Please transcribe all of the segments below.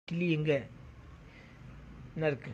கிளி எங்க என்ன இருக்கு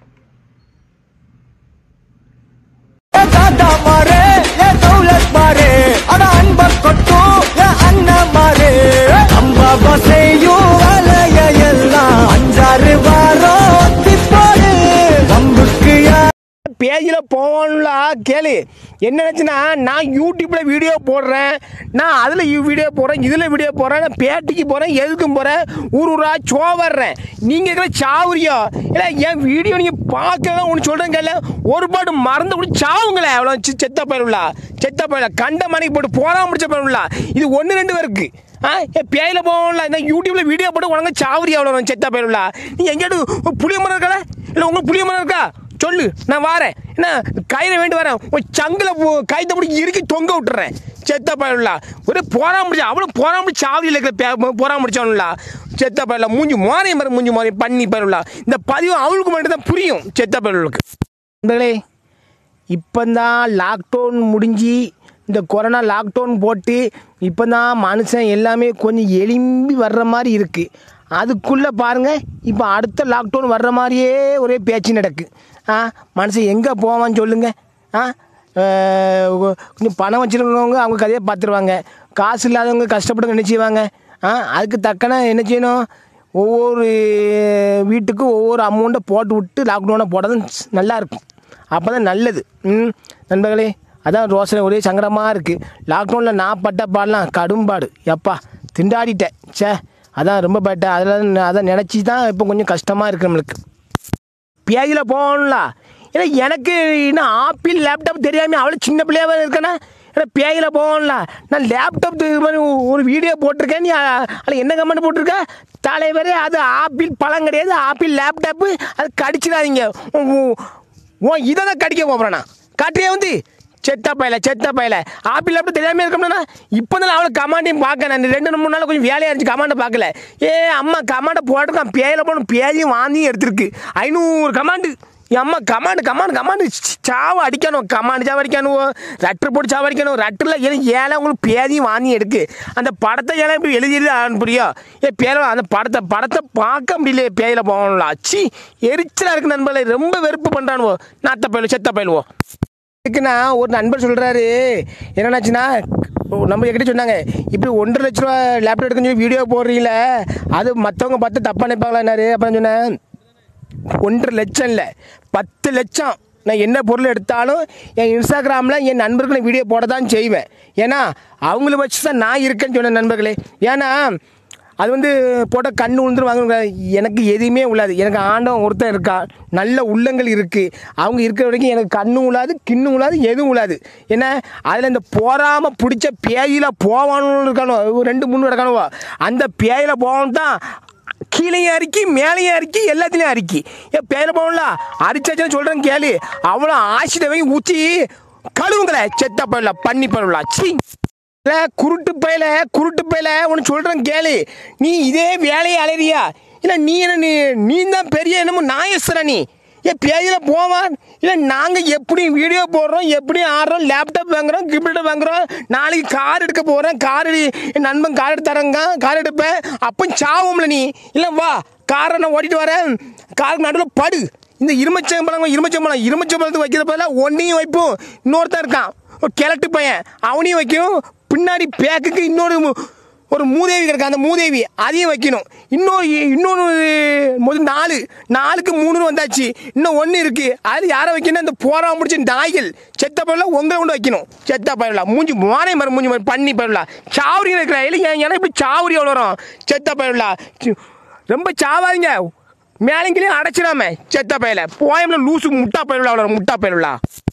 தாத்தா மாறு என் தௌலத் மாறு அட அன்ப கொட்டும் என் அண்ணன் மாறு அம்பாபா செய்யும் வேலைய எல்லாம் அஞ்சாறு வாரம் ஒத்திப்பாரு நம்புக்கு பேஜில் போகணும்ல கேளு என்ன நினச்சுன்னா நான் யூடியூப்பில் வீடியோ போடுறேன் நான் அதில் வீடியோ போடுறேன் இதில் வீடியோ போடுறேன் நான் பேட்டிக்கு போகிறேன் எதுக்கும் போகிறேன் ஊர் ஊரா சோ வர்றேன் நீங்கள் இருக்கிற சாவுரியா இல்லை என் வீடியோ நீங்கள் பார்க்கலாம் ஒன்று சொல்கிறேன் கேள்ல ஒரு பாட்டு மறந்து கூட சாவுங்களே அவ்வளோ சி- செத்த பயிலுலா செத்த பயில கண்ட மணிக்கு போட்டு போடா முடிச்ச பயிலுலா இது ஒன்று ரெண்டு பேருக்கு ஆ என் பேயில போகல இந்த யூடியூப்ல வீடியோ போட்டு உனக்கு சாவரி அவ்வளோ செத்த பயிலுலா நீ எங்கேயாவது புளிய மரம் இருக்கா இல்லை உங்களுக்கு புளிய மரம் இருக்கா சொல்லு நான் வாரேன் என்ன கயிறை வேண்டி வரேன் உன் சங்கில் கைத்தை பிடிச்சி இறுக்கி தொங்க விட்டுறேன் செத்த பயலுலா ஒரே போரா முடிச்சு அவளும் போரா முடிச்சு ஆவியில் இருக்கிற பே- போரா முடிச்சவனுலா செத்த பயலுலா மூஞ்சி மாறையும் பாரு மூஞ்சி மாறி பண்ணி பயலுலா இந்த பதிவு அவளுக்கு மட்டும் தான் புரியும் செத்த பயலுக்கு நண்பர்களே இப்போந்தான் லாக்டவுன் முடிஞ்சு இந்த கொரோனா லாக்டவுன் போட்டு இப்போ தான் மனுஷன் எல்லாமே கொஞ்சம் எலும்பி வர்ற மாதிரி இருக்குது அதுக்குள்ளே பாருங்கள் இப்போ அடுத்த லாக்டவுன் வர்ற மாதிரியே ஒரே பேச்சு நடக்கு ஆ மனுஷன் எங்கே போவான்னு சொல்லுங்கள் ஆ அஹ் கொ- கொஞ்சம் பணம் வச்சுருக்கவங்க அவங்க கதையை பார்த்துருவாங்க காசு இல்லாதவங்க கஷ்டப்பட்டு என்ன செய்வாங்க ஆ அதுக்கு தக்கன என்ன செய்யணும் ஒவ்வொரு வீட்டுக்கும் ஒவ்வொரு அமௌண்ட்டை போட்டு விட்டு லாக்டவுனை போட்டால் நல்லா இருக்கும் அப்போ தான் நல்லது ம் நண்பர்களே அதான் ரோசனை ஒரே சங்கடமாக இருக்குது லாக்டவுனில் நான் பட்ட பாடலாம் கடும்பாடு எப்பா திண்டாடிட்டேன் ச்சே அதான் ரொம்ப பட்டேன் அதில் அதை நினச்சி தான் இப்போ கொஞ்சம் கஷ்டமாக இருக்குது நம்மளுக்கு பேஜில் போகணும்ல ஏன்னா எனக்கு இன்னும் ஆப்பிள் லேப்டாப் தெரியாமல் அவ்வளோ சின்ன பிள்ளையாவே இருக்கேன்னா ஏன்னா பேஜில் போகணும்ல நான் லேப்டாப் இது மாதிரி ஒரு வீடியோ போட்டிருக்கேன் நீ அதில் என்ன கமெண்ட் போட்டிருக்க தலைவரே அது ஆப்பிள் பழம் கிடையாது ஆப்பிள் லேப்டாப்பு அது கடிச்சிடாதீங்க உன் உன் உன் இதை தான் கடிக்க போகிறேன் நான் காட்டுறியா வந்து செத்த பயல செத்த பயல ஆப்பிள் லேப்டாப் தெரியாமல் இருக்கணும்னா இப்போ தான் அவளை கமாண்டையும் பார்க்க நான் ரெண்டு மூணு நாள் கொஞ்சம் வேலையாக இருந்துச்சு கமாண்டை பார்க்கல ஏ அம்மா கமாண்டை போட்டிருக்கான் பேயில போகணும் பேஜையும் வாந்தியும் எடுத்திருக்கு ஐநூறு கமாண்டு என் அம்மா கமாண்டு கமாண்டு கமாண்டு சாவை அடிக்கணும் கமாண்டு சாவ அடிக்கணும் ரட்டர் போட்டு சாவ அடிக்கணும் ரட்டரில் ஏன்னா ஏழை உங்களுக்கு பேதியும் வாந்தி எடுக்கு அந்த படத்தை ஏழை இப்படி எழுதிட்டு அனுப்புறியா ஏ பேர அந்த படத்தை படத்தை பார்க்க முடியல பேயில போகணும்ல அச்சி எரிச்சலாக இருக்கு நண்பர்களே ரொம்ப வெறுப்பு பண்ணுறானுவோ நாத்த பயலோ செத்த பயலுவோ இதுக்குன்னா ஒரு நண்பர் சொல்கிறாரு என்னன்னாச்சுன்னா நம்ம என்கிட்ட சொன்னாங்க இப்படி ஒன்றரை லட்ச ரூபா லேப்டாப் எடுக்கணும் சொல்லி வீடியோ போடுறீங்களே அது மற்றவங்க பார்த்து தப்பாக நினைப்பாங்களான்னாரு அப்புறம் சொன்னேன் ஒன்றரை லட்சம் இல்லை பத்து லட்சம் நான் என்ன பொருள் எடுத்தாலும் என் இன்ஸ்டாகிராமில் என் நண்பர்களை வீடியோ போட தான் செய்வேன் ஏன்னா அவங்கள வச்சு தான் நான் இருக்கேன்னு சொன்னேன் நண்பர்களே ஏன்னா அது வந்து போட்டால் கண்ணு விழுந்துருவாங்க எனக்கு எதுவுமே உள்ளாது எனக்கு ஆண்டவன் ஒருத்தன் இருக்கா நல்ல உள்ளங்கள் இருக்குது அவங்க இருக்கிற வரைக்கும் எனக்கு கண்ணும் உள்ளாது கிண்ணும் உள்ளாது எதுவும் உள்ளாது ஏன்னா அதில் இந்த போராமல் பிடிச்ச பேயில போவானுன்னு இருக்கணும் ஒரு ரெண்டு மூணு கிடக்கணுவோ அந்த பேயில போகணும் தான் கீழையும் அரிக்கி மேலேயும் அரிக்கி எல்லாத்துலேயும் அரிக்கி ஏன் பேர போகல அரிச்சாச்சுன்னு சொல்கிறேன் கேளு அவ்வளோ ஆசிட வாங்கி ஊற்றி கழுவுங்களே செத்த பயில பண்ணி பயிலா சி இல்லை குருட்டு பயில குருட்டு பயில ஒன்று சொல்கிறேன் கேளு நீ இதே வேலையை அலைறியா இல்லை நீ என்ன நீ நீ தான் பெரிய என்னமோ நாயஸ்வரா நீ ஏன் பேஜில் போவான் இல்லை நாங்கள் எப்படி வீடியோ போடுறோம் எப்படி ஆடுறோம் லேப்டாப் வாங்குறோம் கம்ப்யூட்டர் வாங்குறோம் நாளைக்கு கார் எடுக்க போகிறேன் கார் என் நண்பன் கார் எடுத்து தரங்க கார் எடுப்பேன் அப்போ சாவும்ல நீ இல்லை வா காரை நான் ஓட்டிட்டு வரேன் காருக்கு நடுவில் படு இந்த இருமச்சம்பழம் இருமச்சம்பழம் இருமச்சம்பழத்துக்கு வைக்கிற பதிலாக ஒன்றையும் வைப்போம் இன்னொருத்தன் இருக்கான் ஒரு கிழட்டு பையன் அவனையும் வைக்கும் பின்னாடி பேக்குக்கு இன்னொரு மு- ஒரு மூதேவி கிடக்கு அந்த மூதேவி அதையும் வைக்கணும் இன்னொரு இன்னொன்று முதல் நாலு நாலுக்கு மூணுன்னு வந்தாச்சு இன்னும் ஒன்று இருக்குது அது யாரை வைக்கணும் அந்த போரா முடிச்ச நாய்கள் செத்த பயில உங்களை கொண்டு வைக்கணும் செத்த பயில மூஞ்சி மாறே மரம் மூஞ்சி மாதிரி பண்ணி பயில சாவரி இருக்கிற இல்லை ஏன் ஏன்னா இப்படி சாவரி எவ்வளோ வரும் செத்த பயில ரொம்ப சாவாதீங்க மேலங்கிலையும் அடைச்சிடாம செத்த பயில போயம்ல லூசு முட்டா பயில அவ்வளோ முட்டா பயிலா